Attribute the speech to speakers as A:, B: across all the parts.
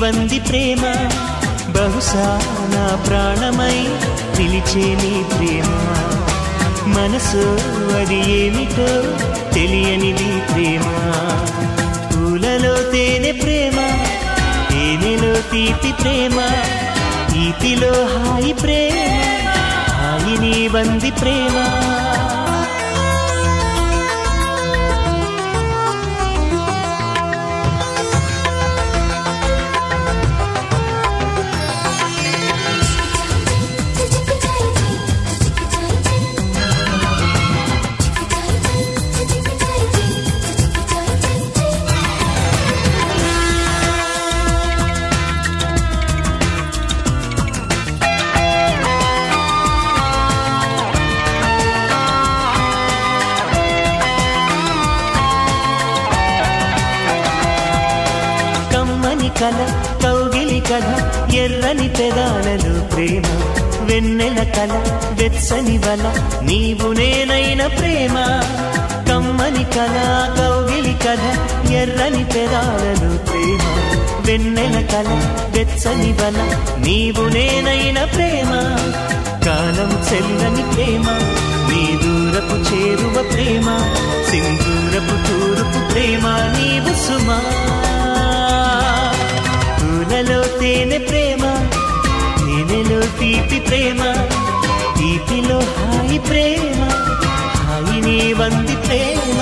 A: వంది ప్రేమ బహుశా నా ప్రాణమై పిలిచే నీ ప్రేమ మనసు అది ఏమిటో తెలియనిది ప్రేమ పూలలో తేనె ప్రేమ తేనెలో తీపి ప్రేమ తీపిలో హాయి ప్రేమ హాయిని వంది ప్రేమ కమ్మని కల కౌగిలి కథ ఎర్రని పెదాలలో ప్రేమ వెన్నెల కల వెచ్చని వల నీవు నేనైన ప్రేమ కమ్మని కల కౌగిలి కథ ఎర్రని పెదాలలో ప్రేమ వెన్నెల కల వెచ్చని వల నీవు నేనైన ప్రేమ కాలం చెల్లని ప్రేమ నీ దూరపు చేరువ ప్రేమ సింధూరపు తూరుపు ప్రేమ నీవు సుమా పూలలో తేనె ప్రేమ తేనెలో తీపి ప్రేమ తీపిలో హాయి ప్రేమ హాయిని వంది ప్రేమ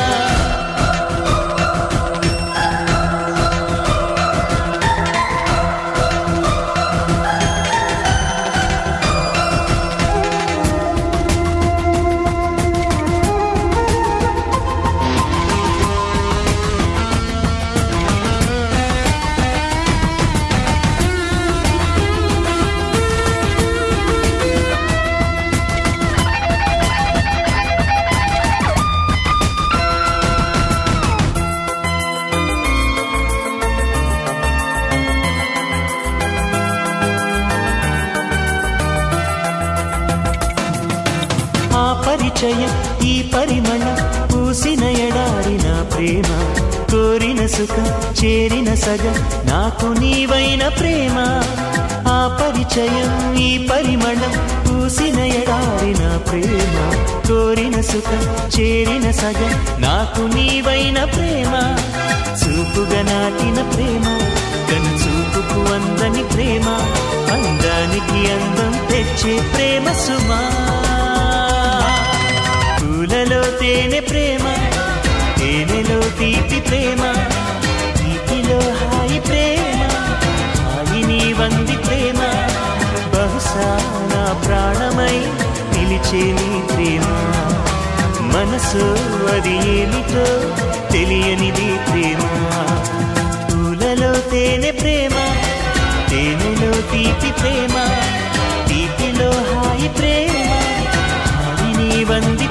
A: ఆ పరిచయం ఈ పరిమళ పూసిన ఎడారిన ప్రేమ కోరిన సుఖం చేరిన సగం నాకు నీవైన ప్రేమ ఆ పరిచయం ఈ పరిమళం పూసిన ఎడారిన ప్రేమ కోరిన సుఖం చేరిన సగం నాకు నీవైన ప్రేమ చూపుగా నాటిన ప్రేమ కను చూపుకు అందని ప్రేమ అందానికి అందం తెచ్చే ప్రేమ సుమా పూలలో తేనె ప్రేమ తేనెలో తీపి ప్రేమ తీపిలో హాయి ప్రేమ హాయిని వంది ప్రేమ బహుశా నా ప్రాణమై నిలిచే నీ ప్రేమ మనసు అది ఏమిటో తెలియనిది ప్రేమ పూలలో తేనె ప్రేమ తేనెలో తీపి ప్రేమ తీపిలో హాయి ప్రేమ హాయిని వంది